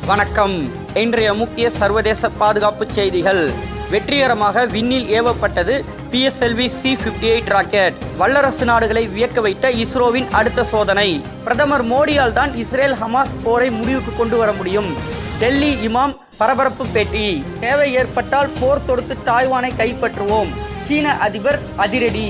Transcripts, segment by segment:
வணக்கம் இன்றைய முக்கிய சர்வதேச பாதுகாப்பு செய்திகள் வெற்றிகரமாக விண்ணில் ஏவப்பட்டது PSLV C fifty eight rocket வல்லரசு நாடுகளை வியக்க வைத்த இஸ்ரோவின் அடுத்த சோதனை பிரதமர் மோடியால் தான் இஸ்ரேல் ஹமாஸ் போரை முடிவுக்கு கொண்டு வர முடியும் டெல்லி இமாம் பரபரப்பு பேட்டி தேவை ஏற்பட்டால் போர் தொடுத்து தாய்வானை கைப்பற்றுவோம் சீன அதிபர் அதிரடி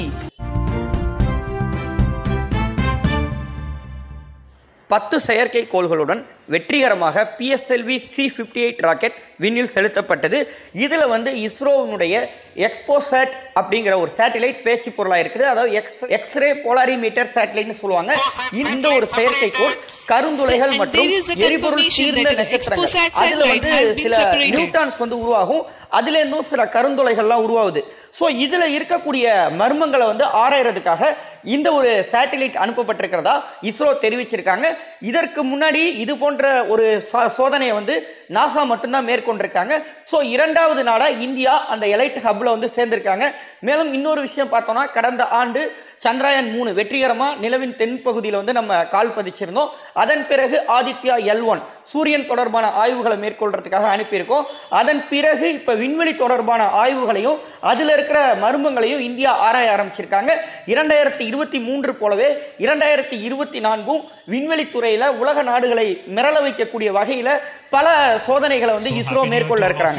பத்து செயற்கைக்கோள்களுடன் வெற்றிகரமாக PSLV C fifty eight rocket விண்ணில் செலுத்தப்பட்டது இதில் வந்து இஸ்ரோவினுடைய எக்ஸ்போசேட் அப்படிங்கிற ஒரு சேட்டலைட் பேச்சு பொருளாக இருக்குது அதாவது எக்ஸ் எக்ஸ்ரே போலாரிமீட்டர் சேட்டலைட்னு சொல்லுவாங்க இந்த ஒரு செயற்கைக்கோள் கருந்துளைகள் And மற்றும் there is a எரிபொருள் confirmation தீர்ந்த that the நட்சத்திரங்கள் Exposat அதுல satellite வந்து has been சில separated. நியூட்டான்ஸ் வந்து உருவாகும் அதுல இருந்தும் சில கருந்துளைகள்லாம் உருவாகுது ஸோ இதுல இருக்கக்கூடிய மர்மங்களை வந்து ஆராயறதுக்காக இந்த ஒரு சேட்டலைட் அனுப்பப்பட்டிருக்கிறதா இஸ்ரோ தெரிவிச்சிருக்காங்க இதற்கு முன்னாடி இது போன்ற ஒரு சா- சோதனையை வந்து நாசா மட்டும்தான் மேற்கொண்டிருக்காங்க ஸோ இரண்டாவது நாடா இந்தியா அந்த எலைட் ஹப்ல வந்து சேர்ந்திருக்காங்க மேலும் இன்னொரு விஷயம் பார்த்தோம்னா கடந்த ஆண்டு சந்திராயன் மூணு வெற்றிகரமா நிலவின் தென்பகுதியில் வந்து நம்ம கால் பதிச்சிருந்தோம் அதன் பிறகு ஆதித்யா எல் ஒன் சூரியன் தொடர்பான ஆய்வுகளை மேற்கொள்றதுக்காக அனுப்பியிருக்கோம் அதன் பிறகு இப்ப விண்வெளி தொடர்பான ஆய்வுகளையும் அதுல இருக்கிற மர்மங்களையும் இந்தியா ஆராய ஆரம்பிச்சிருக்காங்க இரண்டாயிரத்தி இருபத்தி மூன்று போலவே இரண்டாயிரத்தி இருபத்தி நான்கும் விண்வெளி துறையில உலக நாடுகளை மிரள வைக்கக்கூடிய வகையில பல சோதனைகளை வந்து இஸ்ரோ மேற்கொள்ள இருக்கிறாங்க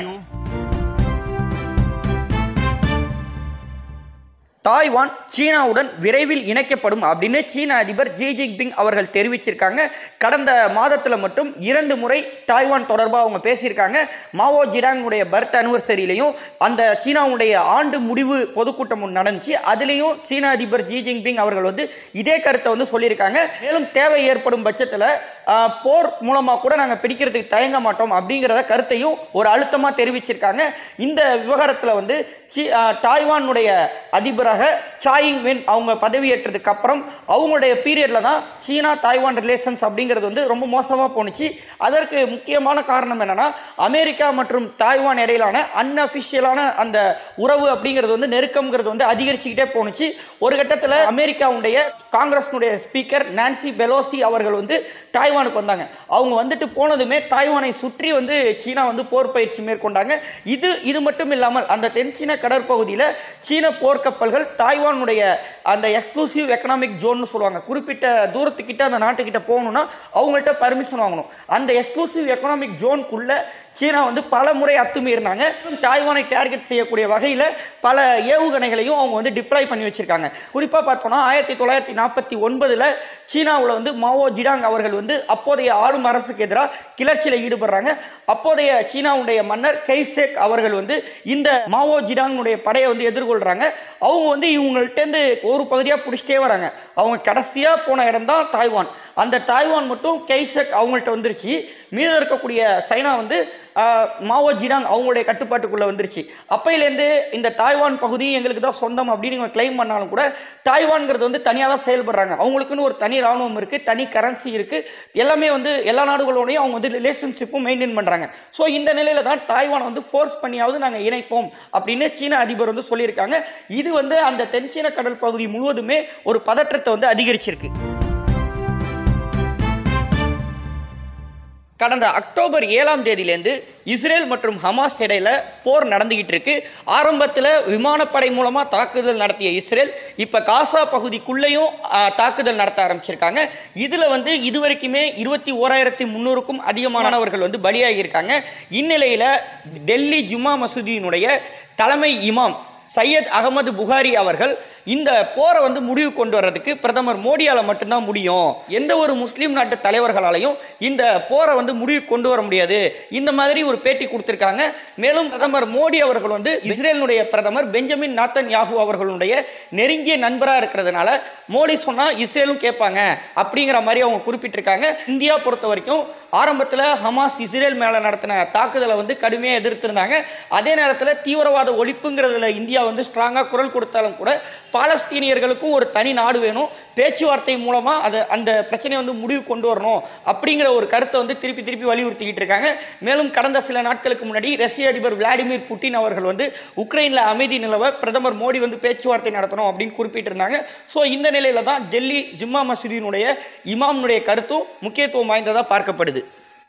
தாய்வான் சீனாவுடன் விரைவில் இணைக்கப்படும் அப்படின்னு சீன அதிபர் ஜி ஜின்பிங் அவர்கள் தெரிவிச்சிருக்காங்க கடந்த மாதத்தில் மட்டும் இரண்டு முறை தாய்வான் தொடர்பாக அவங்க பேசியிருக்காங்க மாவோ ஜிடாங்குடைய பர்த் அனிவர்சரியிலையும் அந்த சீனாவுடைய ஆண்டு முடிவு பொதுக்கூட்டம் ஒன்று நடந்துச்சு அதுலேயும் சீன அதிபர் ஜி ஜின்பிங் அவர்கள் வந்து இதே கருத்தை வந்து சொல்லியிருக்காங்க மேலும் தேவை ஏற்படும் பட்சத்தில் போர் மூலமாக கூட நாங்கள் பிடிக்கிறதுக்கு தயங்க மாட்டோம் அப்படிங்கிறத கருத்தையும் ஒரு அழுத்தமாக தெரிவிச்சிருக்காங்க இந்த விவகாரத்தில் வந்து சி- ஆ, தாய்வானுடைய அதிபராக சாயிங் வென் அவங்க பதவியேற்றதுக்கு அப்புறம் அவங்களுடைய பீரியட்ல தான் சீனா தாய்வான் ரிலேஷன்ஸ் அப்படிங்கிறது வந்து ரொம்ப மோசமாக போணுச்சு அதற்கு முக்கியமான காரணம் என்னன்னா அமெரிக்கா மற்றும் தாய்வான் இடையிலான அன்அஃபிஷியலான அந்த உறவு அப்படிங்கிறது வந்து நெருக்கம்ங்கிறது வந்து அதிகரிச்சுக்கிட்டே போணுச்சு ஒரு கட்டத்தில் அமெரிக்காவுடைய காங்கிரஸ்னுடைய ஸ்பீக்கர் நான்சி பெலோசி அவர்கள் வந்து தாய்வானுக்கு வந்தாங்க அவங்க வந்துட்டு போனதுமே தாய்வானை சுற்றி வந்து சீனா வந்து போர் பயிற்சி மேற்கொண்டாங்க இது இது மட்டும் இல்லாமல் அந்த தென்சீன கடற்பகுதியில் சீன போர்க்கப்பல்கள் தாய்வானுடைய அந்த எக்ஸ்க்ளூசிவ் எக்கனாமிக் ஜோன்னு சொல்லுவாங்க குறிப்பிட்ட தூரத்துக்கிட்ட அந்த நாட்டுக்கிட்ட போகணும்னா அவங்கள்ட்ட பர்மிஷன் வாங்கணும் அந்த எக்ஸ்க்ளூசிவ் எக்கனாமிக் ஜோனுக்குள்ள சீனா வந்து பல முறை அத்துமீறினாங்க தாய்வானை டார்கெட் செய்யக்கூடிய வகையில் பல ஏவுகணைகளையும் அவங்க வந்து டிப்ளாய் பண்ணி வச்சிருக்காங்க குறிப்பாக பார்த்தோம்னா ஆயிரத்தி தொள்ளாயிரத்தி நாற்பத்தி ஒன்பதில் சீனாவில் வந்து மாவோ ஜிடாங் அவர்கள் வந்து அப்போதைய ஆளும் அரசுக்கு எதிராக கிளர்ச்சியில் ஈடுபடுறாங்க அப்போதைய சீனாவுடைய மன்னர் கைசேக் அவர்கள் வந்து இந்த மாவோ ஜிடாங்குடைய படையை வந்து எதிர்கொள்றாங்க அவங்க வந்து இவங்கள்ட்டேருந்து ஒரு பகுதியாக பிடிச்சிட்டே வராங்க அவங்க கடைசியாக போன இடம் தான் தாய்வான் அந்த தாய்வான் மட்டும் கெய்சக் அவங்கள்ட்ட வந்துருச்சு மீதம் இருக்கக்கூடிய சைனா வந்து ஆஹ், மாவோ ஜிடாங் அவங்களுடைய கட்டுப்பாட்டுக்குள்ளே வந்துருச்சு அப்பையிலேருந்து இந்த தாய்வான் பகுதி எங்களுக்கு தான் சொந்தம் அப்படின்னு இவங்க கிளைம் பண்ணாலும் கூட தாய்வான்ங்கிறது வந்து தனியாக தான் செயல்படுறாங்க அவங்களுக்குன்னு ஒரு தனி ராணுவம் இருக்குது தனி கரன்சி இருக்குது எல்லாமே வந்து எல்லா நாடுகளோடையும் அவங்க வந்து ரிலேஷன்ஷிப்பும் மெயின்டைன் பண்ணுறாங்க ஸோ இந்த நிலையில தான் தாய்வானை வந்து ஃபோர்ஸ் பண்ணியாவது நாங்கள் இணைப்போம் அப்படின்னு சீன அதிபர் வந்து சொல்லியிருக்காங்க இது வந்து அந்த தென்சீன கடல் பகுதி முழுவதுமே ஒரு பதற்றத்தை வந்து அதிகரிச்சிருக்கு கடந்த அக்டோபர் ஏழாம் தேதியிலேருந்து இஸ்ரேல் மற்றும் ஹமாஸ் இடையில போர் நடந்துகிட்டு இருக்கு ஆரம்பத்தில் விமானப்படை மூலமாக தாக்குதல் நடத்திய இஸ்ரேல் இப்போ காசா பகுதிக்குள்ளேயும் ஆ, தாக்குதல் நடத்த ஆரம்பிச்சிருக்காங்க இதில் வந்து இதுவரைக்குமே இருபத்தி ஓராயிரத்தி முந்நூறுக்கும் அதிகமானவர்கள் வந்து பலியாகியிருக்காங்க இந்நிலையில் டெல்லி ஜும்மா மசூதியினுடைய தலைமை இமாம் சையத் அகமது புகாரி அவர்கள் இந்த போரை வந்து முடிவு கொண்டு வர்றதுக்கு பிரதமர் மோடியால மட்டும்தான் முடியும் எந்த ஒரு முஸ்லீம் நாட்டு தலைவர்களாலையும் இந்த போரை வந்து முடிவு கொண்டு வர முடியாது இந்த மாதிரி ஒரு பேட்டி கொடுத்திருக்காங்க மேலும் பிரதமர் மோடி அவர்கள் வந்து இஸ்ரேலினுடைய பிரதமர் பெஞ்சமின் நாத்தன் யாகு அவர்களுடைய நெருங்கிய நண்பராக இருக்கிறதுனால மோடி சொன்னா இஸ்ரேலும் கேட்பாங்க அப்படிங்கிற மாதிரி அவங்க குறிப்பிட்டிருக்காங்க இந்தியா பொறுத்த வரைக்கும் ஆரம்பத்தில் ஹமாஸ் இஸ்ரேல் மேலே நடத்தின தாக்குதலை வந்து கடுமையாக எதிர்த்திருந்தாங்க அதே நேரத்தில் தீவிரவாத ஒழிப்புங்கிறதுல இந்தியா வந்து ஸ்ட்ராங்காக குரல் கொடுத்தாலும் கூட பாலஸ்தீனியர்களுக்கும் ஒரு தனி நாடு வேணும் பேச்சுவார்த்தை மூலமாக அதை அந்த பிரச்சனையை வந்து முடிவு கொண்டு வரணும் அப்படிங்கிற ஒரு கருத்தை வந்து திருப்பி திருப்பி வலியுறுத்திக்கிட்டு இருக்காங்க மேலும் கடந்த சில நாட்களுக்கு முன்னாடி ரஷ்ய அதிபர் விளாடிமிர் புட்டின் அவர்கள் வந்து உக்ரைனில் அமைதி நிலவ பிரதமர் மோடி வந்து பேச்சுவார்த்தை நடத்தணும் அப்படின்னு குறிப்பிட்டிருந்தாங்க ஸோ இந்த நிலையில தான் டெல்லி ஜும்மா மசூதியினுடைய இமாம்னுடைய கருத்தும் முக்கியத்துவம் வாய்ந்ததாக பார்க்கப்படுது